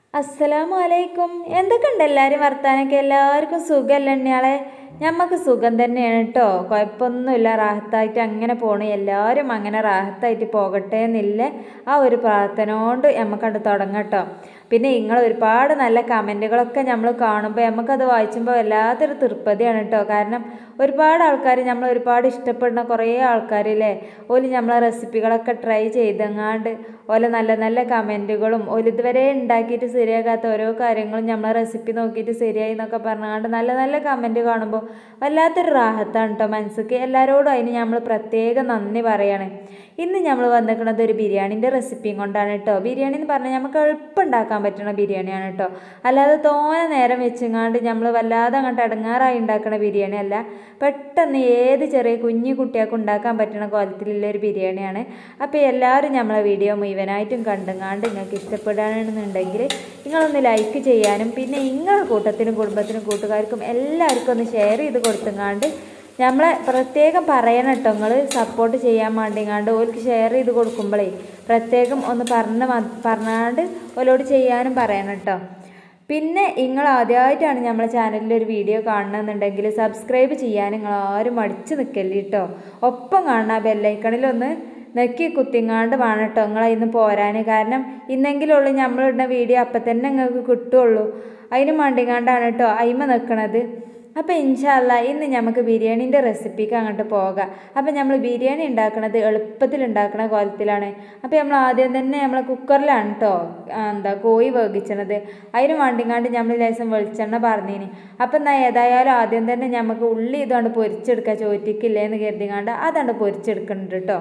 അസ്സലാമു അലൈക്കും എന്തൊക്കെയുണ്ട് എല്ലാവരും വർത്താനൊക്കെ എല്ലാവർക്കും സുഖമല്ല എണ്ണയാളെ ഞമ്മക്ക് സുഖം തന്നെയാണ് കേട്ടോ കുഴപ്പമൊന്നുമില്ല റാഹത്തായിട്ട് അങ്ങനെ പോണു എല്ലാവരും അങ്ങനെ റാഹത്തായിട്ട് പോകട്ടെ എന്നില്ല ആ ഒരു പ്രാർത്ഥന കൊണ്ട് നമുക്കത് തുടങ്ങട്ടോ പിന്നെ നിങ്ങൾ ഒരുപാട് നല്ല കമൻറ്റുകളൊക്കെ നമ്മൾ കാണുമ്പോൾ നമുക്കത് വായിച്ചുമ്പോൾ വല്ലാത്തൊരു തൃപ്തിയാണ് കേട്ടോ കാരണം ഒരുപാട് ആൾക്കാർ നമ്മൾ ഒരുപാട് ഇഷ്ടപ്പെടുന്ന കുറേ ആൾക്കാരില്ലേ ഓല് നമ്മളെ റെസിപ്പികളൊക്കെ ട്രൈ ചെയ്തെങ്ങാണ്ട് ഓലെ നല്ല നല്ല കമൻറ്റുകളും ഓല് ഇതുവരെ ഉണ്ടാക്കിയിട്ട് ശരിയാകാത്ത ഓരോ കാര്യങ്ങളും നമ്മളെ റെസിപ്പി നോക്കിയിട്ട് ശരിയായി എന്നൊക്കെ പറഞ്ഞാണ്ട് നല്ല നല്ല കമൻറ്റ് കാണുമ്പോൾ വല്ലാത്തൊരു റാഹത്താണ് കേട്ടോ മനസ്സിക്ക് എല്ലാവരോടും അതിന് നമ്മൾ പ്രത്യേകം നന്ദി പറയാണ് ഇന്ന് നമ്മൾ വന്നിരിക്കുന്നത് ഒരു ബിരിയാണിൻ്റെ റെസിപ്പിയും കൊണ്ടാണ് കേട്ടോ ബിരിയാണി എന്ന് പറഞ്ഞാൽ നമുക്ക് എളുപ്പം ഉണ്ടാക്കാൻ പറ്റുന്ന ബിരിയാണിയാണ് കേട്ടോ അല്ലാതെ തോനെ നേരം വെച്ചെങ്ങാണ്ട് നമ്മൾ വല്ലാതെ അങ്ങോട്ട് അടങ്ങാറായി ഉണ്ടാക്കുന്ന ബിരിയാണി അല്ല പെട്ടെന്ന് ഏത് ചെറിയ കുഞ്ഞു കുട്ടികൾക്ക് ഉണ്ടാക്കാൻ പറ്റുന്ന കോലത്തിലുള്ള ഒരു ബിരിയാണിയാണ് അപ്പോൾ എല്ലാവരും നമ്മളെ വീഡിയോ മുഴുവനായിട്ടും കണ്ടുങ്ങാണ്ട് നിങ്ങൾക്ക് ഇഷ്ടപ്പെടുകയാണെന്നുണ്ടെങ്കിൽ നിങ്ങളൊന്ന് ലൈക്ക് ചെയ്യാനും പിന്നെ നിങ്ങളുടെ കൂട്ടത്തിനും കുടുംബത്തിനും കൂട്ടുകാർക്കും എല്ലാവർക്കും ഒന്ന് ഷെയർ ചെയ്ത് കൊടുത്തുങ്ങാണ്ട് നമ്മളെ പ്രത്യേകം പറയണം കേട്ടോ നിങ്ങൾ സപ്പോർട്ട് ചെയ്യാൻ വേണ്ടിങ്ങാണ്ട് ഓർക്ക് ഷെയർ ചെയ്ത് കൊടുക്കുമ്പോഴേ പ്രത്യേകം ഒന്ന് പറഞ്ഞ പറഞ്ഞാണ്ട് ഓലോട് ചെയ്യാനും പറയണം കേട്ടോ പിന്നെ നിങ്ങൾ ആദ്യമായിട്ടാണ് നമ്മളെ ചാനലിൽ ഒരു വീഡിയോ കാണണമെന്നുണ്ടെങ്കിൽ സബ്സ്ക്രൈബ് ചെയ്യാൻ നിങ്ങൾ ആരും മടിച്ച് നിൽക്കല്ലേ കേട്ടോ ഒപ്പം കാണണം ആ ബെല്ലൈക്കണിലൊന്ന് നെക്കി കുത്തിങ്ങാണ്ട് വേണം കേട്ടോ നിങ്ങൾ ഇന്ന് പോരാൻ കാരണം ഇന്നെങ്കിലുള്ളൂ നമ്മളിടുന്ന വീഡിയോ അപ്പം തന്നെ നിങ്ങൾക്ക് കിട്ടുള്ളൂ അതിന് മണ്ടിങ്ങാണ്ടാണ് കേട്ടോ അയിമ നിൽക്കണത് അപ്പോൾ ഇൻഷാല്ല ഇന്ന് നമുക്ക് ബിരിയാണീൻ്റെ റെസിപ്പിക്ക് അങ്ങോട്ട് പോകാം അപ്പോൾ നമ്മൾ ബിരിയാണി ഉണ്ടാക്കുന്നത് എളുപ്പത്തിൽ ഉണ്ടാക്കുന്ന കോലത്തിലാണ് അപ്പോൾ നമ്മൾ ആദ്യം തന്നെ നമ്മൾ കുക്കറിലാണ് കേട്ടോ എന്താ കോഴി വേവിച്ചണത് അതിന് വേണ്ടിങ്ങാണ്ട് നമ്മൾ ലേശം വെളിച്ചെണ്ണ പറഞ്ഞിനി അപ്പം എന്നാൽ ഏതായാലും ആദ്യം തന്നെ നമുക്ക് ഉള്ളി ഇതുകൊണ്ട് പൊരിച്ചെടുക്കുക ചോറ്റിക്കില്ലേ എന്ന് കരുതിങ്ങാണ്ട് അതുകൊണ്ട് പൊരിച്ചെടുക്കുന്നുണ്ട് കേട്ടോ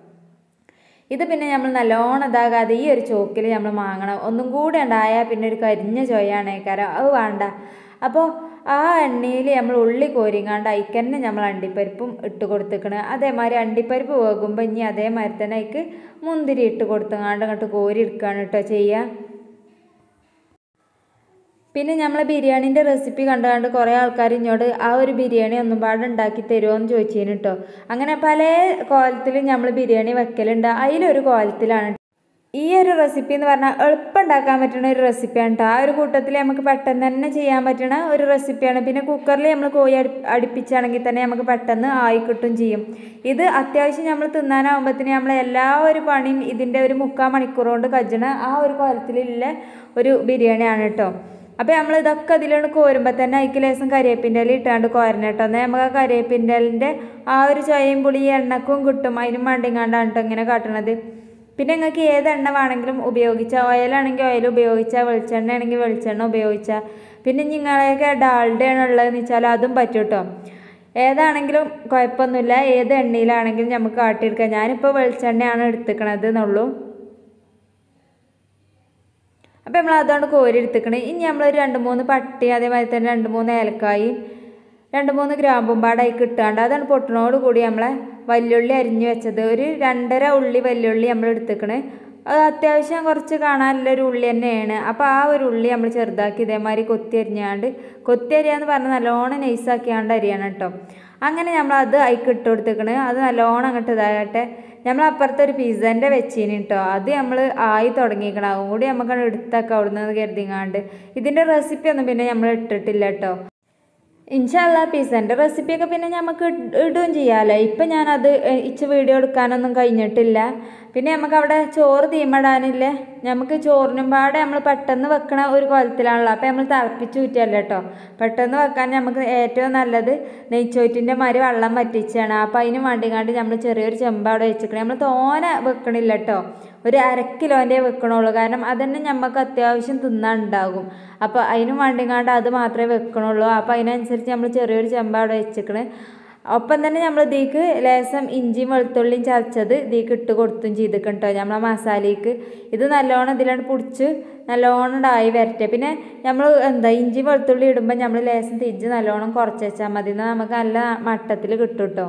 ഇത് പിന്നെ നമ്മൾ നല്ലോണം ഇതാകാതെ ഈ ഒരു ചോക്കിൽ നമ്മൾ വാങ്ങണം ഒന്നും കൂടെ ഉണ്ടായാൽ പിന്നെ ഒരു കരിഞ്ഞ ചൊയ്യാണ് കാരണം അത് വേണ്ട അപ്പോൾ ആ എണ്ണയിൽ നമ്മൾ ഉള്ളി കോരിങ്ങാണ്ട് അതിക്കന്നെ നമ്മൾ അണ്ടിപ്പരിപ്പും ഇട്ട് കൊടുത്തിക്കണ് അതേമാതിരി അണ്ടിപ്പരിപ്പ് വേകുമ്പോൾ ഇനി അതേമാതിരി തന്നെ അതിക്ക് മുന്തിരി ഇട്ട് കൊടുത്തങ്ങാണ്ട് അങ്ങോട്ട് കോരി എടുക്കുകയാണ് കേട്ടോ ചെയ്യുക പിന്നെ നമ്മളെ ബിരിയാണീൻ്റെ റെസിപ്പി കണ്ടുകൊണ്ട് കുറേ ആൾക്കാർ ഇങ്ങോട്ട് ആ ഒരു ബിരിയാണി ഒന്നും പാടെ ഉണ്ടാക്കി തരുമോ എന്ന് ചോദിച്ചതിന് കേട്ടോ അങ്ങനെ പല കോലത്തിലും നമ്മൾ ബിരിയാണി വെക്കലുണ്ട് അതിലൊരു കോലത്തിലാണ് ഈ ഒരു റെസിപ്പി എന്ന് പറഞ്ഞാൽ എളുപ്പം ഉണ്ടാക്കാൻ പറ്റുന്ന ഒരു റെസിപ്പിയാണ് കേട്ടോ ആ ഒരു കൂട്ടത്തിൽ നമുക്ക് പെട്ടെന്ന് തന്നെ ചെയ്യാൻ പറ്റുന്ന ഒരു റെസിപ്പിയാണ് പിന്നെ കുക്കറിൽ നമ്മൾ കോഴി അടു അടുപ്പിച്ചാണെങ്കിൽ തന്നെ നമുക്ക് പെട്ടെന്ന് ആയി കിട്ടും ചെയ്യും ഇത് അത്യാവശ്യം നമ്മൾ തിന്നാനാകുമ്പോഴത്തേന് നമ്മൾ എല്ലാ ഒരു പണിയും ഇതിൻ്റെ ഒരു മുക്കാൽ മണിക്കൂർ കൊണ്ട് കജ്ജണ ആ ഒരു കോലത്തിലുള്ള ഒരു ബിരിയാണിയാണ് കേട്ടോ അപ്പോൾ നമ്മൾ ഇതൊക്കെ അതിലാണ് കോരുമ്പോൾ തന്നെ അതിക്ക് ലേസം കരിവേപ്പിൻ്റെ ഇല ഇട്ടാണ്ട് കോരണം കേട്ടോ എന്നാൽ നമുക്ക് ആ കരിവേപ്പിൻ്റെ ഇലൻ്റെ ആ ഒരു ചൊയയും പുളി എണ്ണക്കും കിട്ടും അതിനും മണ്ടിങ്ങാണ്ടാണ് കേട്ടോ ഇങ്ങനെ കാട്ടണത് പിന്നെ നിങ്ങൾക്ക് ഏത് എണ്ണ വേണമെങ്കിലും ഉപയോഗിച്ചാൽ ഓയിലാണെങ്കിൽ ഓയിൽ ഉപയോഗിച്ചാൽ വെളിച്ചെണ്ണ ആണെങ്കിൽ വെളിച്ചെണ്ണ ഉപയോഗിച്ചാൽ പിന്നെ നിങ്ങളെയൊക്കെ ഡാൾഡയാണ് ഉള്ളതെന്ന് വെച്ചാൽ അതും പറ്റും കേട്ടോ ഏതാണെങ്കിലും കുഴപ്പമൊന്നുമില്ല ഏത് എണ്ണയിലാണെങ്കിലും നമുക്ക് കാട്ടിയെടുക്കാം ഞാനിപ്പോൾ വെളിച്ചെണ്ണയാണ് എടുത്തിക്കണത് എന്നുള്ളൂ അപ്പോൾ നമ്മൾ അതുകൊണ്ട് കോരി എടുത്തിക്കണേ ഇനി നമ്മളൊരു രണ്ട് മൂന്ന് പട്ടി അതേമാതിരി തന്നെ രണ്ട് മൂന്ന് ഏലക്കായി രണ്ട് മൂന്ന് ഗ്രാമ്പും പാടായി കിട്ടാണ്ട് അതാണ് പൊട്ടണോട് കൂടി നമ്മളെ വല്യുള്ളി അരിഞ്ഞു വെച്ചത് ഒരു രണ്ടര ഉള്ളി വല്യുള്ളി നമ്മൾ എടുത്തിക്കണേ അത് അത്യാവശ്യം കുറച്ച് കാണാനുള്ളൊരു ഉള്ളി തന്നെയാണ് അപ്പോൾ ആ ഒരു ഉള്ളി നമ്മൾ ചെറുതാക്കി ഇതേമാതിരി കൊത്തി അരിഞ്ഞാണ്ട് കൊത്തി അരിയാന്ന് പറഞ്ഞാൽ നല്ലോണം നൈസാക്കിയാണ്ട് അരിയണം കേട്ടോ അങ്ങനെ നമ്മൾ അത് അതിക്ക് ഇട്ട് കൊടുത്തേക്കണ് അത് നല്ലോണം അങ്ങോട്ട് ഇതാകട്ടെ നമ്മൾ അപ്പുറത്തെ ഒരു പിസ്സൻ്റെ വെച്ചീന് കേട്ടോ അത് നമ്മൾ ആയി തുടങ്ങിയിരിക്കണം അതും കൂടി നമുക്ക് എടുത്തൊക്കെ അവിടുന്ന് കരുതിങ്ങാണ്ട് ഇതിൻ്റെ റെസിപ്പി ഒന്നും പിന്നെ നമ്മൾ ഇട്ടിട്ടില്ല കേട്ടോ ഇൻഷല്ല പിസ്സൻ്റെ റെസിപ്പിയൊക്കെ പിന്നെ നമുക്ക് ഇടുകയും ചെയ്യാമല്ലോ ഇപ്പം ഞാനത് ഇച്ച് വീഡിയോ എടുക്കാനൊന്നും കഴിഞ്ഞിട്ടില്ല പിന്നെ നമുക്ക് അവിടെ ചോറ് തീമടാനില്ലേ നമുക്ക് ചോറിനും പാടെ നമ്മൾ പെട്ടെന്ന് വെക്കണ ഒരു കോലത്തിലാണല്ലോ അപ്പോൾ നമ്മൾ തിളപ്പിച്ച് ഊറ്റിയല്ല കേട്ടോ പെട്ടെന്ന് വെക്കാൻ നമുക്ക് ഏറ്റവും നല്ലത് നെയ്ച്ചോറ്റിൻ്റെ മാതിരി വെള്ളം വറ്റിച്ചാണ് അപ്പോൾ അതിന് വേണ്ടിങ്ങാണ്ട് നമ്മൾ ചെറിയൊരു ചെമ്പ് അവിടെ വെച്ചിക്കണം നമ്മൾ തോനെ വെക്കണില്ല കേട്ടോ ഒരു അര കിലോൻ്റെ വെക്കണുള്ളൂ കാരണം അതന്നെ നമുക്ക് അത്യാവശ്യം തിന്നാനുണ്ടാകും അപ്പോൾ അതിന് വേണ്ടിങ്ങാണ്ട് അത് മാത്രമേ വെക്കണുള്ളൂ അപ്പോൾ അതിനനുസരിച്ച് നമ്മൾ ചെറിയൊരു ചെമ്പ് അവിടെ വെച്ചിക്കണ് ഒപ്പം തന്നെ നമ്മൾ ഇതിക്ക് ലേസം ഇഞ്ചിയും വെളുത്തുള്ളിയും ചതച്ചത് ഇതിക്ക് ഇട്ട് കൊടുത്തും ചെയ്തിക്കണം കേട്ടോ നമ്മളെ മസാലയ്ക്ക് ഇത് നല്ലോണം ഇതിലാണ് പിടിച്ച് നല്ലോണം ഉണ്ടായി വരട്ടെ പിന്നെ നമ്മൾ എന്താ ഇഞ്ചി വെളുത്തുള്ളി ഇടുമ്പോൾ നമ്മൾ ലേസം തിരിച്ച് നല്ലോണം കുറച്ച് വെച്ചാൽ മതി എന്നാൽ നമുക്ക് നല്ല മട്ടത്തിൽ കിട്ടും കേട്ടോ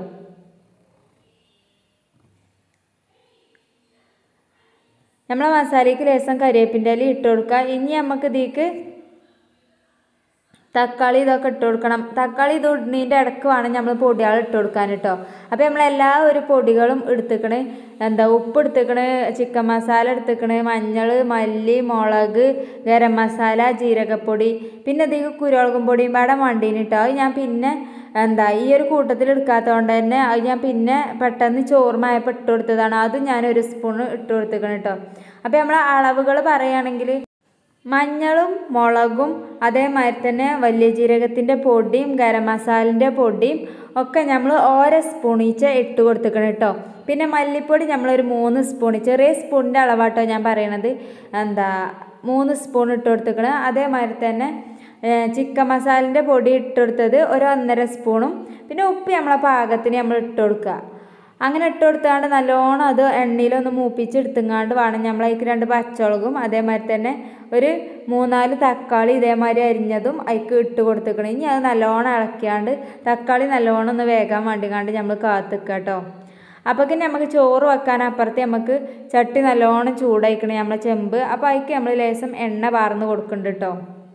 നമ്മളെ മസാലയ്ക്ക് ലേസം കരിവേപ്പിൻ്റെ ഇല ഇട്ട് കൊടുക്കുക ഇനി നമുക്ക് ഇതിക്ക് തക്കാളി ഇതൊക്കെ ഇട്ട് കൊടുക്കണം തക്കാളി ഇത് ഇടുന്നതിൻ്റെ ഇടക്ക് വേണം നമ്മൾ പൊടികൾ ഇട്ട് കൊടുക്കാൻ കേട്ടോ അപ്പോൾ നമ്മൾ എല്ലാ ഒരു പൊടികളും എടുത്തേക്കണ് എന്താ ഉപ്പ് എടുത്തേക്കണ് ചിക്കൻ മസാല എടുത്തേക്കണ് മഞ്ഞൾ മല്ലി മുളക് ഗരം മസാല ജീരകപ്പൊടി പിന്നെ അധികം കുരുമുളകും പൊടിയും പാടെ വണ്ടീന് കേട്ടോ അത് ഞാൻ പിന്നെ എന്താ ഈ ഒരു കൂട്ടത്തിൽ എടുക്കാത്തതുകൊണ്ട് തന്നെ അത് ഞാൻ പിന്നെ പെട്ടെന്ന് ചോറുമായപ്പോൾ ഇട്ട് കൊടുത്തതാണ് അതും ഞാൻ ഒരു സ്പൂൺ ഇട്ട് കൊടുത്തേക്കണം കേട്ടോ അപ്പോൾ നമ്മൾ അളവുകൾ പറയുകയാണെങ്കിൽ മഞ്ഞളും മുളകും അതേമാതിരി തന്നെ വലിയ ജീരകത്തിൻ്റെ പൊടിയും ഗരം മസാലിൻ്റെ പൊടിയും ഒക്കെ നമ്മൾ ഓരോ സ്പൂൺ ഈച്ച ഇട്ട് കൊടുത്തേക്കണം കേട്ടോ പിന്നെ മല്ലിപ്പൊടി നമ്മളൊരു മൂന്ന് സ്പൂൺ ചെറിയ സ്പൂണിൻ്റെ അളവാട്ടോ ഞാൻ പറയണത് എന്താ മൂന്ന് സ്പൂൺ ഇട്ട് കൊടുത്തേക്കണം അതേമാതിരി തന്നെ ചിക്കൻ മസാലിൻ്റെ പൊടി ഇട്ട് കൊടുത്തത് ഒരു ഒന്നര സ്പൂണും പിന്നെ ഉപ്പ് നമ്മളെ പാകത്തിന് നമ്മൾ ഇട്ട് കൊടുക്കുക അങ്ങനെ ഇട്ട് കൊടുത്താണ്ട് നല്ലോണം അത് എണ്ണയിലൊന്ന് മൂപ്പിച്ചെടുത്തുങ്ങാണ്ട് വേണം നമ്മളതിക്ക് രണ്ട് പച്ചമുളകും അതേമാതിരി തന്നെ ഒരു മൂന്നാല് തക്കാളി ഇതേമാതിരി അരിഞ്ഞതും അതിക്ക് ഇട്ട് കൊടുത്തേക്കണം ഇനി അത് നല്ലോണം ഇളക്കിയാണ്ട് തക്കാളി നല്ലോണം ഒന്ന് വേഗം വേണ്ടിക്കാണ്ട് നമ്മൾ കാത്തിക്കുക കേട്ടോ അപ്പോഴേക്കും നമുക്ക് ചോറ് വെക്കാൻ അപ്പുറത്ത് നമുക്ക് ചട്ടി നല്ലോണം ചൂടായിക്കണേ നമ്മളെ ചെമ്പ് അപ്പോൾ അതിക്ക് നമ്മൾ ലേശം എണ്ണ പാർന്ന് കൊടുക്കുന്നുണ്ട് കേട്ടോ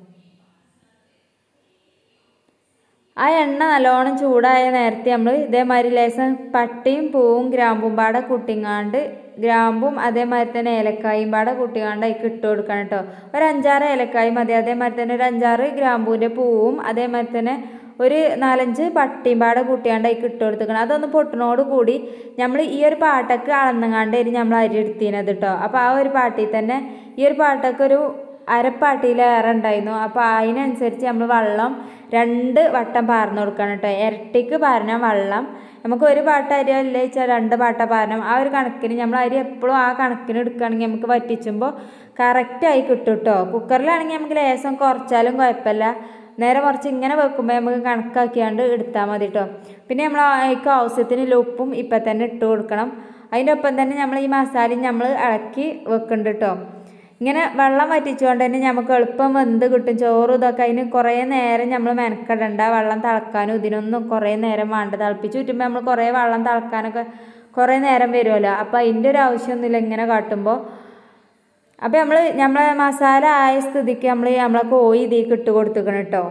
ആ എണ്ണ നല്ലോണം ചൂടായ നേരത്തെ നമ്മൾ ഇതേമാതിരി ലേശം പട്ടിയും പൂവും ഗ്രാമ്പും പാടെ കുട്ടിങ്ങാണ്ട് ഗ്രാമ്പും അതേമാതിരി തന്നെ ഏലക്കായും പാടെ കുട്ടിങ്ങാണ്ട് അതിക്ക് ഇട്ട് കൊടുക്കണം കേട്ടോ ഒരു അഞ്ചാറ് ഏലക്കായും മതി അതേമാതിരി തന്നെ ഒരു അഞ്ചാറ് ഗ്രാമ്പൂവിൻ്റെ പൂവും അതേമാതിരി തന്നെ ഒരു നാലഞ്ച് പട്ടിയും പാടെ കൂട്ടിയാണ്ട് അതിക്ക് ഇട്ട് കൊടുത്തേക്കണം അതൊന്ന് പൊട്ടിനോട് കൂടി നമ്മൾ ഈ ഒരു പാട്ടക്ക് അളന്നുങ്ങാണ്ട് നമ്മൾ അരി എടുത്തിനത് കേട്ടോ അപ്പോൾ ആ ഒരു പാട്ടിൽ തന്നെ ഈ ഒരു പാട്ടക്ക് ഒരു അരപ്പാട്ടിയിലേറെ ഉണ്ടായിരുന്നു അപ്പോൾ അതിനനുസരിച്ച് നമ്മൾ വെള്ളം രണ്ട് വട്ടം പാർന്ന് കൊടുക്കണം കേട്ടോ ഇരട്ടിക്ക് പാരണം വെള്ളം നമുക്ക് ഒരു പാട്ട അരി അല്ല വെച്ചാൽ രണ്ട് പാട്ട പാരണം ആ ഒരു കണക്കിന് നമ്മൾ അരി എപ്പോഴും ആ കണക്കിന് എടുക്കുകയാണെങ്കിൽ നമുക്ക് വറ്റിച്ചുമ്പോൾ കറക്റ്റായി കിട്ടും കേട്ടോ കുക്കറിലാണെങ്കിൽ നമുക്ക് ലേശം കുറച്ചാലും കുഴപ്പമില്ല നേരെ മറിച്ച് ഇങ്ങനെ വെക്കുമ്പോൾ നമുക്ക് കണക്കാക്കിയാണ്ട് എടുത്താൽ മതി കേട്ടോ പിന്നെ നമ്മൾ അതിക്ക് ആവശ്യത്തിന് ഉപ്പും ഇപ്പം തന്നെ ഇട്ട് കൊടുക്കണം അതിൻ്റെ ഒപ്പം തന്നെ നമ്മൾ ഈ മസാലയും നമ്മൾ ഇളക്കി വെക്കുന്നുണ്ട് കേട്ടോ ഇങ്ങനെ വെള്ളം വറ്റിച്ചുകൊണ്ട് തന്നെ നമുക്ക് എളുപ്പം വെന്ത് കിട്ടും ചോറും ഇതൊക്കെ അതിന് കുറേ നേരം നമ്മൾ മെനക്കെടണ്ട വെള്ളം തിളക്കാനും ഇതിനൊന്നും കുറേ നേരം വേണ്ട തിളപ്പിച്ച് ചുറ്റുമ്പോൾ നമ്മൾ കുറേ വെള്ളം തിളക്കാനൊക്കെ കുറേ നേരം വരുമല്ലോ അപ്പോൾ അതിൻ്റെ ഒരു ആവശ്യമൊന്നുമില്ല ഇങ്ങനെ കാട്ടുമ്പോൾ അപ്പോൾ നമ്മൾ നമ്മളെ മസാല ആയ സ്ഥിതിക്ക് നമ്മൾ നമ്മളെ കോഴി ഇതിലേക്ക് ഇട്ട് കൊടുത്തുക്കണം കേട്ടോ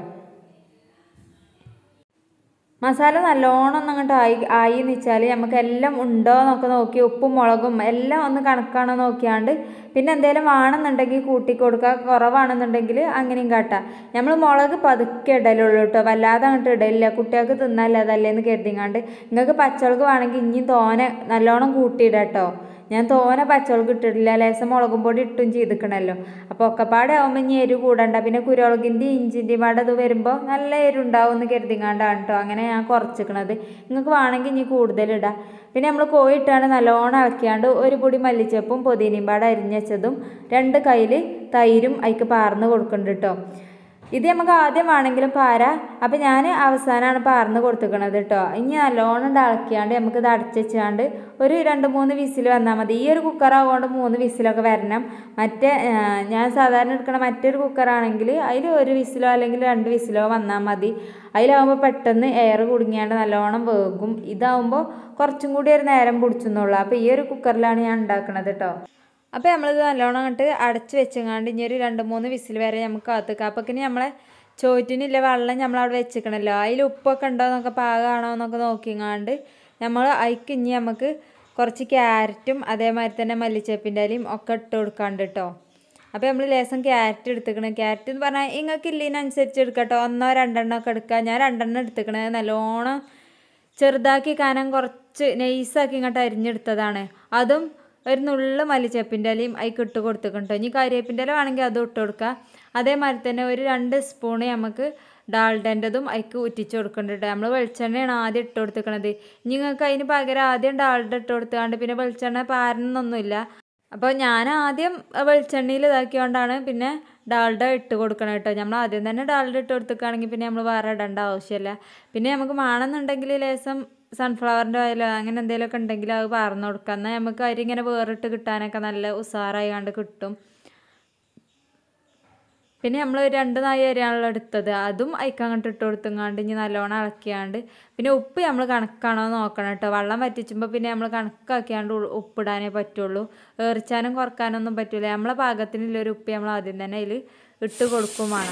മസാല നല്ലോണം ഒന്ന് അങ്ങോട്ട് ആയി ആയി എന്ന് വെച്ചാൽ നമുക്ക് എല്ലാം ഉണ്ടോ എന്നൊക്കെ നോക്കി ഉപ്പും മുളകും എല്ലാം ഒന്ന് കണക്കാണോ നോക്കിയാണ്ട് പിന്നെ എന്തെങ്കിലും വേണമെന്നുണ്ടെങ്കിൽ കൂട്ടി കൊടുക്കുക കുറവാണെന്നുണ്ടെങ്കിൽ അങ്ങനെയും കാട്ടാം നമ്മൾ മുളക് പതുക്കെ ഇടലുള്ളൂ കേട്ടോ വല്ലാതെ അങ്ങോട്ട് ഇടലില്ല കുട്ടികൾക്ക് തിന്നാല്ല അതല്ലേന്ന് കരുതിങ്ങാണ്ട് നിങ്ങൾക്ക് പച്ചമുളക് വേണമെങ്കിൽ ഇനിയും തോനെ നല്ലോണം കൂട്ടിയിടാം കേട്ടോ ഞാൻ തോനെ പച്ചമുളക് ഇട്ടിട്ടില്ല ലേശം മുളകും പൊടി ഇട്ടും ചെയ്തിക്കണല്ലോ അപ്പോൾ ഒക്കെപ്പാടെ ആകുമ്പോൾ ഇനി എരിവ് കൂടണ്ട പിന്നെ കുരുമുളകിൻ്റെയും ഇഞ്ചിൻ്റെയും പാടെ അത് വരുമ്പോൾ നല്ല എരിവുണ്ടാവും എന്ന് കരുതിങ്ങാണ്ടാണ് കേട്ടോ അങ്ങനെ ഞാൻ കുറച്ചിക്കണത് നിങ്ങൾക്ക് വേണമെങ്കിൽ ഇനി കൂടുതലിടാം പിന്നെ നമ്മൾ കോഴി ഇട്ടാണ്ട് നല്ലോണം ഇളക്കിയാണ്ട് ഒരു പൊടി മല്ലിച്ചപ്പും പൊതിനയും പാടെ അരിഞ്ഞ് വെച്ചതും രണ്ട് കയ്യിൽ തൈരും അതിക്ക് പാർന്ന് കൊടുക്കുന്നുണ്ട് കേട്ടോ ഇത് നമുക്ക് ആദ്യം വേണമെങ്കിലും പാര അപ്പം ഞാൻ അവസാനമാണ് പാർന്ന് കൊടുത്തിക്കണത് കേട്ടോ ഇനി നല്ലോണം ഇളക്കിയാണ്ട് നമുക്ക് ഇത് അടച്ച് വെച്ചാണ്ട് ഒരു രണ്ട് മൂന്ന് വിസിൽ വന്നാൽ മതി ഈ ഒരു കുക്കറാകൊണ്ട് മൂന്ന് വിസിലൊക്കെ വരണം മറ്റേ ഞാൻ സാധാരണ എടുക്കണ മറ്റൊരു കുക്കറാണെങ്കിൽ അതിൽ ഒരു വിസിലോ അല്ലെങ്കിൽ രണ്ട് വിസിലോ വന്നാൽ മതി അതിലാവുമ്പോൾ പെട്ടെന്ന് എയർ കുടുങ്ങിയാണ്ട് നല്ലോണം വേകും ഇതാവുമ്പോൾ കുറച്ചും കൂടി ഒരു നേരം പിടിച്ചെന്നുള്ളൂ അപ്പോൾ ഈ ഒരു കുക്കറിലാണ് ഞാൻ ഉണ്ടാക്കണത് കേട്ടോ അപ്പോൾ നമ്മളിത് നല്ലോണം അങ്ങോട്ട് അടച്ച് വെച്ചങ്ങാണ്ട് ഇനി ഒരു രണ്ട് മൂന്ന് വിസിൽ വരെ നമുക്ക് കാത്തുക്കാം അപ്പോഴേക്കിന് നമ്മളെ ചോറ്റിനില്ല വെള്ളം നമ്മളവിടെ വെച്ചിക്കണല്ലോ അതിൽ ഉപ്പൊക്കെ ഉണ്ടോ എന്നൊക്കെ പാകമാണോ എന്നൊക്കെ നോക്കിങ്ങാണ്ട് നമ്മൾ അതിക്ക് ഇനി നമുക്ക് കുറച്ച് ക്യാരറ്റും അതേമാതിരി തന്നെ മല്ലിച്ചപ്പിൻ്റെ അരിയും ഒക്കെ ഇട്ട് കൊടുക്കാണ്ട് കേട്ടോ അപ്പോൾ നമ്മൾ ലേശം ക്യാരറ്റ് എടുത്തുക്കണ് ക്യാരറ്റ് എന്ന് പറഞ്ഞാൽ നിങ്ങൾക്ക് ഇല്ലതിനനുസരിച്ച് എടുക്കട്ടോ ഒന്നോ രണ്ടെണ്ണോ ഒക്കെ എടുക്കുക ഞാൻ രണ്ടെണ്ണം എടുത്തുക്കണത് നല്ലോണം ചെറുതാക്കി കനം കുറച്ച് നൈസാക്കി ഇങ്ങോട്ട് അരിഞ്ഞെടുത്തതാണ് അതും ഒരു നുള്ളു മല്ലിച്ചപ്പിൻ്റെ ഇലയും അതിക്ക് ഇട്ട് കൊടുത്തിട്ടുണ്ടോ ഇനി കരിവേപ്പിൻ്റെ ഇല വേണമെങ്കിൽ അതും ഇട്ട് കൊടുക്കുക അതേമാതിരി തന്നെ ഒരു രണ്ട് സ്പൂണ് നമുക്ക് ഡാൾഡൻ്റെതും അതിക്ക് ഉറ്റിച്ച് കൊടുക്കുന്നുണ്ട് നമ്മൾ വെളിച്ചെണ്ണയാണ് ആദ്യം ഇട്ട് കൊടുത്തിക്കണത് ഇനി നിങ്ങൾക്ക് അതിന് പകരം ആദ്യം ഡാൾഡ ഇട്ട് കൊടുത്താണ്ട് പിന്നെ വെളിച്ചെണ്ണ പാരണമെന്നൊന്നുമില്ല അപ്പോൾ ഞാൻ ആദ്യം വെളിച്ചെണ്ണയിൽ ഇതാക്കിയോണ്ടാണ് പിന്നെ ഡാൾഡ ഇട്ട് കൊടുക്കണം കേട്ടോ നമ്മൾ ആദ്യം തന്നെ ഡാൾഡ ഇട്ട് കൊടുക്കുകയാണെങ്കിൽ പിന്നെ നമ്മൾ വേറെ ഇടേണ്ട ആവശ്യമില്ല പിന്നെ നമുക്ക് വേണമെന്നുണ്ടെങ്കിൽ ലേശം സൺഫ്ലവറിൻ്റെ ഓയിലോ അങ്ങനെ എന്തെങ്കിലുമൊക്കെ ഉണ്ടെങ്കിൽ അത് പാർന്ന് കൊടുക്കാം എന്നാൽ നമുക്ക് അരി ഇങ്ങനെ വേറിട്ട് കിട്ടാനൊക്കെ നല്ല ഉസാറായി കണ്ട് കിട്ടും പിന്നെ നമ്മൾ രണ്ട് നായി അരിയാണല്ലോ എടുത്തത് അതും അയക്കങ്ങോട്ട് ഇട്ട് കൊടുത്തുങ്ങാണ്ട് ഇനി നല്ലോണം ഇളക്കിയാണ്ട് പിന്നെ ഉപ്പ് നമ്മൾ കണക്കാണോ നോക്കണം കേട്ടോ വെള്ളം വറ്റിച്ചുമ്പോൾ പിന്നെ നമ്മൾ കണക്കാക്കിയാണ്ട് ഉപ്പിടാനേ പറ്റുള്ളൂ ഏറിച്ചാനും കുറക്കാനൊന്നും പറ്റില്ല നമ്മളെ പാകത്തിനുള്ളൊരു ഉപ്പ് നമ്മൾ ആദ്യം തന്നെ അതിൽ ഇട്ട് കൊടുക്കും വേണം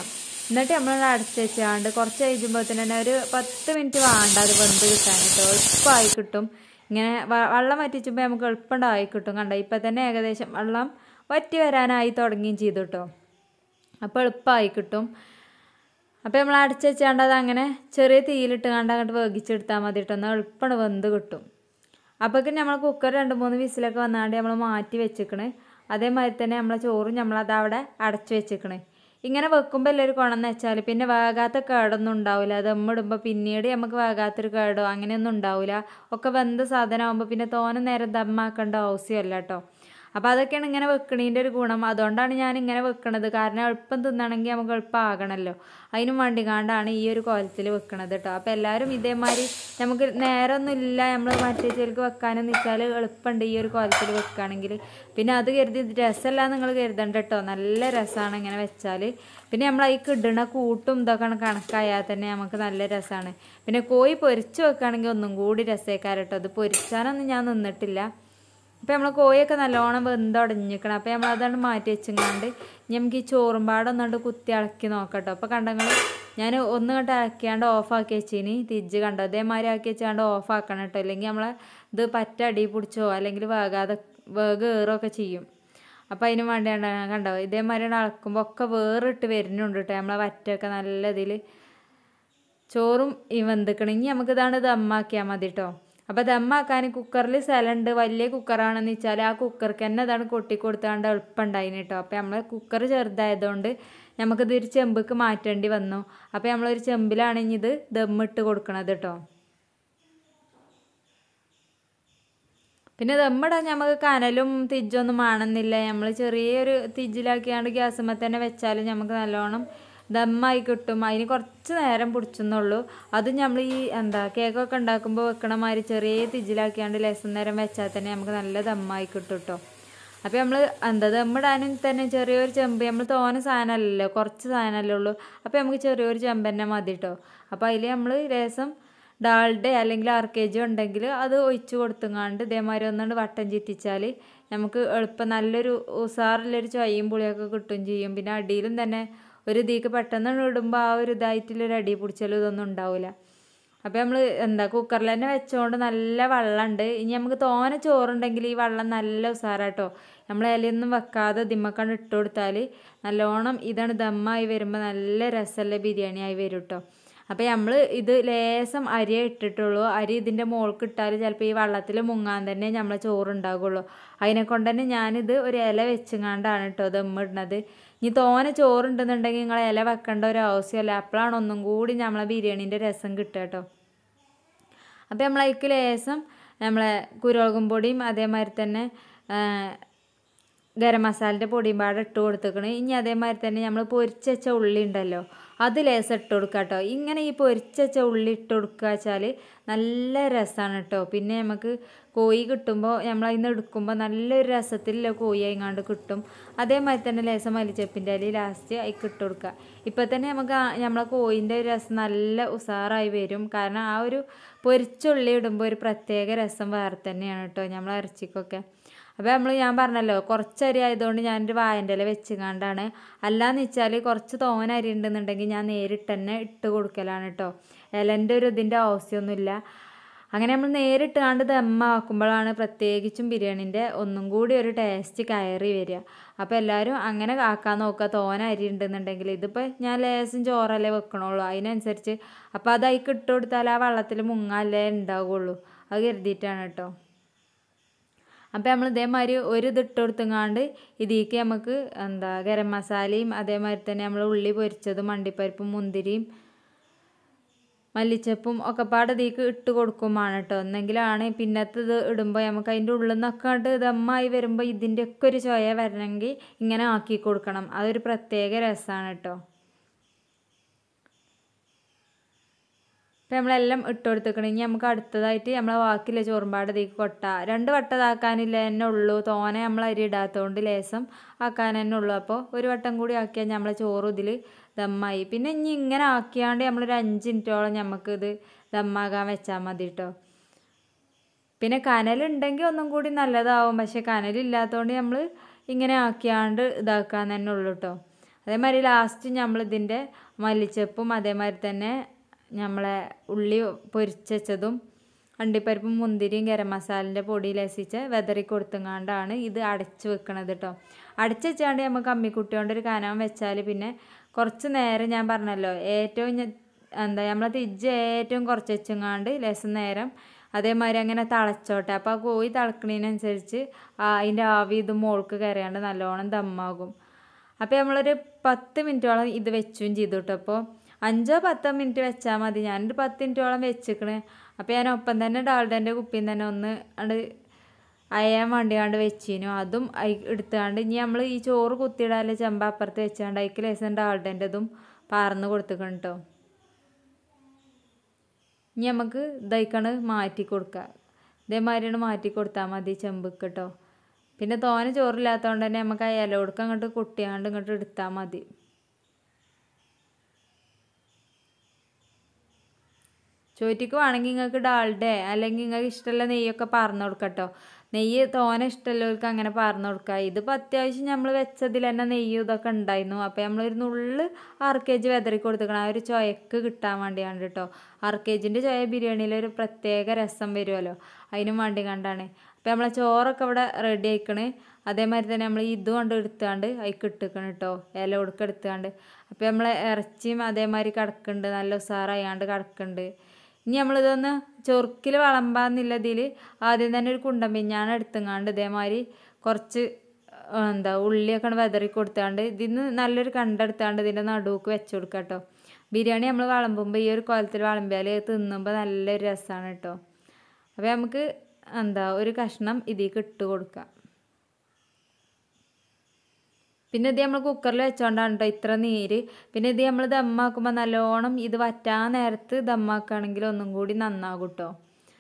എന്നിട്ട് നമ്മൾ അടച്ച് വെച്ചാണ്ട് കുറച്ച് കഴിയുമ്പോഴത്തേന് തന്നെ ഒരു പത്ത് മിനിറ്റ് വേണ്ട അത് വെന്ത് കിട്ടാൻ കേട്ടോ എളുപ്പമായി കിട്ടും ഇങ്ങനെ വ- വെള്ളം വറ്റിച്ചുമ്പോൾ നമുക്ക് എളുപ്പമുണ്ടായി കിട്ടും കണ്ടോ ഇപ്പം തന്നെ ഏകദേശം വെള്ളം വറ്റി വരാനായി തുടങ്ങുകയും ചെയ്തു കേട്ടോ അപ്പോൾ എളുപ്പമായി കിട്ടും അപ്പോൾ നമ്മൾ അടച്ച് വെച്ചാണ്ട് അത് അങ്ങനെ ചെറിയ തീയിലിട്ട് കണ്ട് അങ്ങോട്ട് വേവിച്ചെടുത്താൽ മതി കേട്ടോ എന്നാൽ എളുപ്പമാണ് വെന്ത് കിട്ടും അപ്പോഴേക്കും നമ്മൾ കുക്കർ രണ്ട് മൂന്ന് വിസിലൊക്കെ വന്നാണ്ട് നമ്മൾ മാറ്റി വെച്ചിക്കണ് അതേമാതിരി തന്നെ നമ്മളെ ചോറും നമ്മളത് അവിടെ അടച്ചു വെച്ചിക്കണ് ഇങ്ങനെ വെക്കുമ്പോൾ എല്ലാവരും കുണമെന്ന് വെച്ചാൽ പിന്നെ വേകാത്ത കേടൊന്നും ഉണ്ടാവില്ല അത് ഇടുമ്പോൾ പിന്നീട് നമുക്ക് വേകാത്തൊരു കേടോ അങ്ങനെയൊന്നും ഉണ്ടാവില്ല ഒക്കെ വെന്ത സാധനമാകുമ്പോൾ പിന്നെ തോനെ നേരം ദമ്മാക്കേണ്ട ആവശ്യമല്ല കേട്ടോ അപ്പോൾ അതൊക്കെയാണ് ഇങ്ങനെ വെക്കണീൻ്റെ ഒരു ഗുണം അതുകൊണ്ടാണ് ഞാൻ ഇങ്ങനെ വെക്കണത് കാരണം എളുപ്പം തിന്നണമെങ്കിൽ നമുക്ക് എളുപ്പം ആകണമല്ലോ അതിനും വേണ്ടി കാണ്ടാണ് ഈ ഒരു കോലത്തിൽ വെക്കണത് കേട്ടോ അപ്പോൾ എല്ലാവരും ഇതേമാതിരി നമുക്ക് നേരമൊന്നും ഇല്ല നമ്മൾ മറ്റേ ചേർക്ക് വെക്കാനെന്ന് വെച്ചാൽ എളുപ്പമുണ്ട് ഈ ഒരു കോലത്തിൽ വെക്കുകയാണെങ്കിൽ പിന്നെ അത് കരുതി ഇത് രസമല്ല നിങ്ങൾ കരുതണ്ട കേട്ടോ നല്ല രസമാണ് ഇങ്ങനെ വെച്ചാൽ പിന്നെ നമ്മൾ ഈ കിടണ കൂട്ടും ഇതൊക്കെ കണക്കായാൽ തന്നെ നമുക്ക് നല്ല രസമാണ് പിന്നെ കോഴി പൊരിച്ച് വെക്കുകയാണെങ്കിൽ ഒന്നും കൂടി രസേക്കാരം കേട്ടോ അത് പൊരിച്ചാനൊന്നും ഞാൻ നിന്നിട്ടില്ല അപ്പോൾ നമ്മൾ കോഴിയൊക്കെ നല്ലോണം വെന്തുടഞ്ഞിക്കണം അപ്പോൾ നമ്മൾ അതാണ് മാറ്റി വെച്ചങ്ങാണ്ട് ഇനി നമുക്ക് ഈ ചോറുംപാടെ ഒന്നുകൊണ്ട് കുത്തി ഇളക്കി നോക്കട്ടോ അപ്പോൾ കണ്ടങ്ങൾ ഞാൻ ഒന്ന് കണ്ട് ഇളക്കിയാണ്ട് ഓഫാക്കി വെച്ചിനി തിരിച്ച് കണ്ടോ അതേമാതിരി ആക്കി വെച്ചാണ്ട് ഓഫാക്കണം കേട്ടോ അല്ലെങ്കിൽ നമ്മളെ ഇത് പറ്റ അടി പിടിച്ചോ അല്ലെങ്കിൽ വേകാതെ വേഗം ഏറുമൊക്കെ ചെയ്യും അപ്പോൾ അതിന് വേണ്ടിയാണ് കണ്ടോ ഇതേമാതിരി ഇളക്കുമ്പോൾ ഒക്കെ വേറിട്ട് വരുന്നുണ്ട് കേട്ടോ നമ്മളെ വറ്റൊക്കെ നല്ല ഇതിൽ ചോറും ഈ വെന്തിക്കണമെങ്കിൽ നമുക്ക് ഇതാണ് ദമ്മാക്കിയാൽ മതി കേട്ടോ അപ്പോൾ ദമ്മാക്കാൻ കുക്കറിൽ സ്ഥലമുണ്ട് വലിയ കുക്കറാണെന്ന് വെച്ചാൽ ആ കുക്കർക്ക് തന്നെ ഇതാണ് കൊട്ടി കൊടുത്താണ്ട് എളുപ്പം ഉണ്ടായിന് കേട്ടോ അപ്പോൾ നമ്മൾ കുക്കർ ചെറുതായതുകൊണ്ട് നമുക്കിത് ഒരു ചെമ്പക്ക് മാറ്റേണ്ടി വന്നു അപ്പോൾ നമ്മളൊരു ചെമ്പിലാണ് ഇനി ഇത് ദമ്മിട്ട് കൊടുക്കണത് കേട്ടോ പിന്നെ ദമ്മിടാൻ നമുക്ക് കനലും തിജ്ജൊന്നും വേണമെന്നില്ല നമ്മൾ ചെറിയൊരു തിജ്ജിലാക്കിയാണ്ട് ഗ്യാസുമ്മ തന്നെ വെച്ചാലും നമുക്ക് നല്ലോണം ദമ്മായി കിട്ടും അതിന് കുറച്ച് നേരം പിടിച്ചെന്നുള്ളൂ അതും നമ്മൾ ഈ എന്താ കേക്കൊക്കെ ഉണ്ടാക്കുമ്പോൾ വെക്കണ മാതിരി ചെറിയ തിജ്ജിലാക്കിയാണ്ട് ലേസം നേരം വെച്ചാൽ തന്നെ നമുക്ക് നല്ല ദമ്മായി കിട്ടും കേട്ടോ അപ്പോൾ നമ്മൾ എന്താ ദമ്മിടാനും തന്നെ ചെറിയൊരു ചെമ്പ് നമ്മൾ തോന സാധനമല്ലല്ലോ കുറച്ച് സാധനമല്ലേ ഉള്ളൂ അപ്പോൾ നമുക്ക് ചെറിയൊരു ചെമ്പ് തന്നെ മതി കേട്ടോ അപ്പോൾ അതിൽ നമ്മൾ ലേസം ഡാൾഡേ അല്ലെങ്കിൽ ആർ കെ ജി ഉണ്ടെങ്കിൽ അത് ഒഴിച്ച് കൊടുത്തുങ്ങാണ്ട് ഇതേമാതിരി ഒന്നുകൊണ്ട് വട്ടം ചുറ്റിച്ചാൽ നമുക്ക് എളുപ്പം നല്ലൊരു ഉസാറിലൊരു ചൊയ്യും പുളിയൊക്കെ കിട്ടുകയും ചെയ്യും പിന്നെ അടിയിലും തന്നെ ഒരു ഇതിക്ക് പെട്ടെന്ന് ഇടുമ്പോൾ ആ ഒരു ഇതായിട്ടുള്ളൊരു അടി പിടിച്ചാലും ഇതൊന്നും ഉണ്ടാവില്ല അപ്പോൾ നമ്മൾ എന്താ കുക്കറിൽ തന്നെ വെച്ചുകൊണ്ട് നല്ല വെള്ളമുണ്ട് ഇനി നമുക്ക് തോനെ ചോറുണ്ടെങ്കിൽ ഈ വെള്ളം നല്ല ഉസാറാട്ടോ നമ്മൾ ഇലയൊന്നും വെക്കാതെ ദിമ്മക്കണ്ട് ഇട്ട് കൊടുത്താൽ നല്ലോണം ഇതാണ് ദമ്മായി വരുമ്പോൾ നല്ല രസമുള്ള ബിരിയാണി ആയി വരും കേട്ടോ അപ്പോൾ നമ്മൾ ഇത് ലേസം അരിയേ ഇട്ടിട്ടുള്ളൂ അരി ഇതിൻ്റെ മുകൾക്ക് ഇട്ടാൽ ചിലപ്പോൾ ഈ വെള്ളത്തിൽ മുങ്ങാൻ തന്നെ നമ്മളെ ചോറ് ഉണ്ടാകുള്ളൂ അതിനെ കൊണ്ട് തന്നെ ഞാനിത് ഒരു ഇല വെച്ചുങ്ങാണ്ടാണ് കേട്ടോ ദമ്മിടുന്നത് ഇനി തോനെ ചോറുണ്ടെന്നുണ്ടെങ്കിൽ നിങ്ങൾ ഇല വെക്കേണ്ട ഒരു ആവശ്യമല്ല അപ്പോഴാണ് ഒന്നും കൂടി നമ്മളെ ബിരിയാണീൻ്റെ രസം കിട്ടുക കേട്ടോ അപ്പോൾ നമ്മൾ അതിക്ക് ലേസം നമ്മളെ കുരുമുളകും പൊടിയും അതേമാതിരി തന്നെ ഗരം മസാലൻ്റെ പൊടിയും പാടെ ഇട്ട് കൊടുത്തേക്കണ് ഇനി അതേമാതിരി തന്നെ നമ്മൾ പൊരിച്ചച്ച ഉള്ളി ഉണ്ടല്ലോ അത് ലേസം ഇട്ട് കൊടുക്കുക കേട്ടോ ഇങ്ങനെ ഈ പൊരിച്ചച്ച ഉള്ളി ഇട്ട് കൊടുക്കുക വെച്ചാൽ നല്ല രസമാണ് കേട്ടോ പിന്നെ നമുക്ക് കോഴി കിട്ടുമ്പോൾ നമ്മൾ അതിന് എടുക്കുമ്പോൾ നല്ലൊരു രസത്തിലുള്ള കോഴി ആയിങ്ങാണ്ട് കിട്ടും അതേമാതിരി തന്നെ ലേസം മല്ലിച്ചപ്പിൻ്റെ അലി ലാസ്റ്റ് അതിക്ക് ഇട്ട് കൊടുക്കുക ഇപ്പം തന്നെ നമുക്ക് ആ നമ്മളെ കോഴിൻ്റെ ഒരു രസം നല്ല ഉസാറായി വരും കാരണം ആ ഒരു പൊരിച്ചുള്ളി ഇടുമ്പോൾ ഒരു പ്രത്യേക രസം വേറെ തന്നെയാണ് കേട്ടോ നമ്മളെ ഇറച്ചിക്കൊക്കെ അപ്പോൾ നമ്മൾ ഞാൻ പറഞ്ഞല്ലോ കുറച്ച് അരി ആയതുകൊണ്ട് ഞാനൊരു വായൻ്റെ ഇല വെച്ചുകൊണ്ടാണ് അല്ലാന്ന് വെച്ചാൽ കുറച്ച് തോന അരി ഉണ്ടെന്നുണ്ടെങ്കിൽ ഞാൻ നേരിട്ട് തന്നെ ഇട്ട് കൊടുക്കലാണ് കേട്ടോ ഇലൻ്റെ ഒരു ഇതിൻ്റെ ആവശ്യമൊന്നുമില്ല അങ്ങനെ നമ്മൾ നേരിട്ട് കണ്ട് ദമ്മാക്കുമ്പോഴാണ് പ്രത്യേകിച്ചും ബിരിയാണീൻ്റെ ഒന്നും കൂടി ഒരു ടേസ്റ്റ് കയറി വരിക അപ്പോൾ എല്ലാവരും അങ്ങനെ ആക്കാൻ നോക്കുക തോന അരി ഉണ്ടെന്നുണ്ടെങ്കിൽ ഇതിപ്പോൾ ഞാൻ ലേശം ചോറല്ലേ വെക്കണുള്ളൂ അതിനനുസരിച്ച് അപ്പോൾ അത് അതിക്ക് ഇട്ട് കൊടുത്താൽ ആ വെള്ളത്തിൽ മുങ്ങാല്ലേ ഉണ്ടാവുകയുള്ളൂ അത് കരുതിയിട്ടാണ് കേട്ടോ അപ്പോൾ നമ്മൾ ഇതേമാതിരി ഒരു ഇത് ഇട്ട് കൊടുത്തങ്ങാണ്ട് ഇതിലേക്ക് നമുക്ക് എന്താ ഗരം മസാലയും അതേമാതിരി തന്നെ നമ്മൾ ഉള്ളി പൊരിച്ചതും അണ്ടിപ്പരിപ്പും മുന്തിരിയും മല്ലിച്ചപ്പും ഒക്കെ പാടെ ഇതിലേക്ക് ഇട്ട് കൊടുക്കുമാണ് കേട്ടോ എന്നെങ്കിലാണ് പിന്നത്തെ ഇത് ഇടുമ്പോൾ നമുക്ക് അതിൻ്റെ ഉള്ളിൽ നിന്നൊക്കെ കണ്ട് ദമ്മായി വരുമ്പോൾ ഇതിൻ്റെയൊക്കെ ഒരു ചൊയ വരണമെങ്കിൽ ഇങ്ങനെ ആക്കി കൊടുക്കണം അതൊരു പ്രത്യേക രസമാണ് കേട്ടോ ഇപ്പം നമ്മളെല്ലാം ഇട്ട് കൊടുത്തേക്കണെങ്കിൽ നമുക്ക് അടുത്തതായിട്ട് നമ്മളെ ബാക്കിയുള്ള ചോറുമ്പാട് ഇതിലേക്ക് കൊട്ട രണ്ട് വട്ടം ഇതാക്കാനില്ല തന്നെ ഉള്ളൂ തോനെ നമ്മൾ അരി ഇടാത്തതുകൊണ്ട് ലേസം ആക്കാൻ തന്നെ ഉള്ളൂ അപ്പോൾ ഒരു വട്ടം കൂടി ആക്കിയാൽ നമ്മളെ ചോറ് ഇതിൽ ദമ്മായി പിന്നെ ഇനി ഇങ്ങനെ ആക്കിയാണ്ട് നമ്മളൊരു അഞ്ച് മിനിറ്റോളം നമുക്ക് ഇത് ദമ്മാകാൻ വെച്ചാൽ മതി കേട്ടോ പിന്നെ കനലുണ്ടെങ്കിൽ ഒന്നും കൂടി നല്ലതാവും പക്ഷെ കനലില്ലാത്തതുകൊണ്ട് നമ്മൾ ഇങ്ങനെ ആക്കിയാണ്ട് ഇതാക്കാൻ തന്നെ ഉള്ളൂ കേട്ടോ അതേമാതിരി ലാസ്റ്റ് നമ്മൾ ഇതിൻ്റെ മല്ലിച്ചപ്പും അതേമാതിരി തന്നെ നമ്മളെ ഉള്ളി പൊരിച്ചതും അണ്ടിപ്പരിപ്പും മുന്തിരിയും ഗരം മസാലൻ്റെ പൊടി ലസിച്ച് വെതറി കൊടുത്തുങ്ങാണ്ടാണ് ഇത് അടച്ച് വെക്കണത് കേട്ടോ അടച്ച് വെച്ചാണ്ട് നമുക്ക് അമ്മിക്കുട്ടി കൊണ്ട് ഒരു കനം വെച്ചാൽ പിന്നെ കുറച്ച് നേരം ഞാൻ പറഞ്ഞല്ലോ ഏറ്റവും ഞ- എന്താ നമ്മളെ തിജ്ജ് ഏറ്റവും കുറച്ച് വെച്ചങ്ങാണ്ട് ലേശം നേരം അതേമാതിരി അങ്ങനെ തിളച്ചോട്ടെ അപ്പോൾ ആ കോഴി തിളക്കണതിനനുസരിച്ച് അതിൻ്റെ ആവി ഇത് മോൾക്ക് കയറിയാണ്ട് നല്ലോണം ദമ്മാകും അപ്പോൾ നമ്മളൊരു പത്ത് മിനിറ്റോളം ഇത് വെച്ചും ചെയ്തു കേട്ടോ അപ്പോൾ അഞ്ചോ പത്തോ മിനിറ്റ് വെച്ചാൽ മതി ഞാനൊരു പത്ത് മിനിറ്റോളം വെച്ചിക്കണ് അപ്പോൾ ഞാൻ ഒപ്പം തന്നെ ഡാൾഡൻ്റെ കുപ്പിയിൽ തന്നെ ഒന്ന് അത് അയയാൻ വേണ്ടിയാണ്ട് വെച്ചിനു അതും അയി എടുത്താണ്ട് ഇനി നമ്മൾ ഈ ചോറ് കുത്തിയിടാല്ലേ ചെമ്പ അപ്പുറത്ത് വെച്ചാണ്ട് അതിക്ക് ലേസം ഡാൾഡൻ്റെതും പാർന്ന് കൊടുത്തിക്കണം കേട്ടോ ഇനി നമുക്ക് ഇതായിക്കാണ് മാറ്റി കൊടുക്കുക ഇതേമാതിരിയാണ് മാറ്റി കൊടുത്താൽ മതി ചെമ്പക്ക് കേട്ടോ പിന്നെ തോനെ ചോറില്ലാത്തതുകൊണ്ട് തന്നെ നമുക്ക് ആ ഇല കൊടുക്കുക അങ്ങോട്ട് കൊട്ടിയാണ്ട് ഇങ്ങോട്ട് എടുത്താൽ മതി ചോറ്റിക്ക് വേണമെങ്കിൽ നിങ്ങൾക്ക് ഡാൾഡേ അല്ലെങ്കിൽ നിങ്ങൾക്ക് ഇഷ്ടമുള്ള നെയ്യൊക്കെ പറന്ന് കൊടുക്കട്ടോ നെയ്യ് തോനെ ഇഷ്ടമുള്ളവർക്ക് അങ്ങനെ പറന്ന് കൊടുക്കുക ഇതിപ്പോൾ അത്യാവശ്യം നമ്മൾ വെച്ചതിൽ തന്നെ നെയ്യും ഇതൊക്കെ ഉണ്ടായിരുന്നു അപ്പോൾ നമ്മളൊരു നുള്ള് ആറ് കെ ജി വെതറി കൊടുത്തേക്കണം ആ ഒരു ചൊയക്ക് കിട്ടാൻ വേണ്ടിയാണ് കേട്ടോ ആറ് കെ ജിൻ്റെ ചൊയ ബിരിയാണിയിൽ ഒരു പ്രത്യേക രസം വരുമല്ലോ അതിനും വേണ്ടി കണ്ടാണ് അപ്പോൾ നമ്മളെ ചോറൊക്കെ ഇവിടെ റെഡി ആയിക്കണ് അതേമാതിരി തന്നെ നമ്മൾ ഇത് കൊണ്ട് എടുത്താണ്ട് അതിക്ക് ഇട്ടിക്കണം കേട്ടോ ഇല കൊടുക്ക എടുത്താണ്ട് അപ്പോൾ നമ്മളെ ഇറച്ചിയും അതേമാതിരി കിടക്കുന്നുണ്ട് നല്ല ഉസാറായാണ്ട് കിടക്കുന്നുണ്ട് ഇനി നമ്മളിതൊന്ന് ചൊറുക്കിൽ വിളമ്പാന്നില്ലതിൽ ആദ്യം തന്നെ ഒരു കുണ്ടൻ പിഞ്ഞാണ് എടുത്തുങ്ങാണ്ട് ഇതേമാതിരി കുറച്ച് ആ, എന്താ ഉള്ളിയൊക്കെ വെതറി കൊടുത്താണ്ട് ഇതിന്ന് നല്ലൊരു കണ്ടെടുത്താണ്ട് ഇതിൻ്റെ നടുക്ക് വെച്ച് കൊടുക്കുക കേട്ടോ ബിരിയാണി നമ്മൾ വിളമ്പുമ്പോൾ ഈ ഒരു കോലത്തിൽ വിളമ്പിയാൽ തിന്നുമ്പോൾ നല്ലൊരു രസമാണ് കേട്ടോ അപ്പോൾ നമുക്ക് എന്താ ഒരു കഷ്ണം ഇതിലേക്ക് ഇട്ട് കൊടുക്കാം പിന്നെ ഇത് നമ്മൾ കുക്കറിൽ വെച്ചോണ്ടാണ് കേട്ടോ ഇത്ര നീര് പിന്നെ ഇത് നമ്മൾ ദമ്മാക്കുമ്പോൾ നല്ലോണം ഇത് വറ്റാൻ നേരത്ത് ദമ്മാക്കുകയാണെങ്കിൽ ഒന്നും കൂടി നന്നാകും കേട്ടോ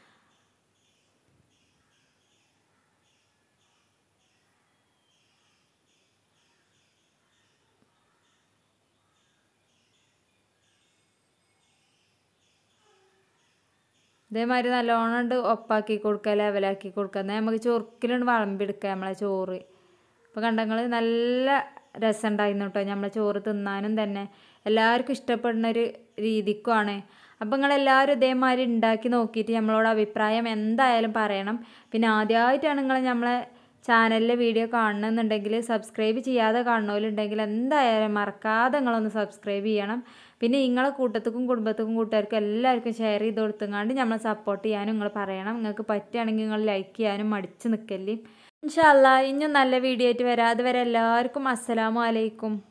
ഇതേമാതിരി നല്ലോണം ഉണ്ട് ഒപ്പാക്കി കൊടുക്കുക ലെവലാക്കി കൊടുക്കുക എന്നാൽ നമുക്ക് ചൊറുക്കിലുണ്ട് വിളമ്പിയെടുക്കുക നമ്മളെ ചോറ് അപ്പോൾ കണ്ടങ്ങൾ നല്ല രസം ഉണ്ടായിരുന്നു കേട്ടോ നമ്മളെ ചോറ് തിന്നാനും തന്നെ എല്ലാവർക്കും ഇഷ്ടപ്പെടുന്ന ഒരു രീതിക്കുമാണ് അപ്പോൾ നിങ്ങളെല്ലാവരും ഇതേമാതിരി ഉണ്ടാക്കി നോക്കിയിട്ട് നമ്മളോട് അഭിപ്രായം എന്തായാലും പറയണം പിന്നെ ആദ്യമായിട്ടാണ് നിങ്ങൾ നമ്മളെ ചാനലിലെ വീഡിയോ കാണണമെന്നുണ്ടെങ്കിൽ സബ്സ്ക്രൈബ് ചെയ്യാതെ കാണുന്നവരുണ്ടെങ്കിൽ എന്തായാലും മറക്കാതെ നിങ്ങളൊന്ന് സബ്സ്ക്രൈബ് ചെയ്യണം പിന്നെ നിങ്ങളെ കൂട്ടത്തുക്കും കുടുംബത്തുക്കും കൂട്ടുകാർക്കും എല്ലാവർക്കും ഷെയർ ചെയ്ത് കൊടുത്തുങ്ങാണ്ട് നമ്മളെ സപ്പോർട്ട് ചെയ്യാനും നിങ്ങൾ പറയണം നിങ്ങൾക്ക് പറ്റുകയാണെങ്കിൽ നിങ്ങൾ ലൈക്ക് ചെയ്യാനും മടിച്ച് നിൽക്കല്ലേ ഇൻഷാല്ല ഇനിയും നല്ല വീഡിയോ ആയിട്ട് വരാം അതുവരെ എല്ലാവർക്കും അസ്സലാമു അലൈക്കും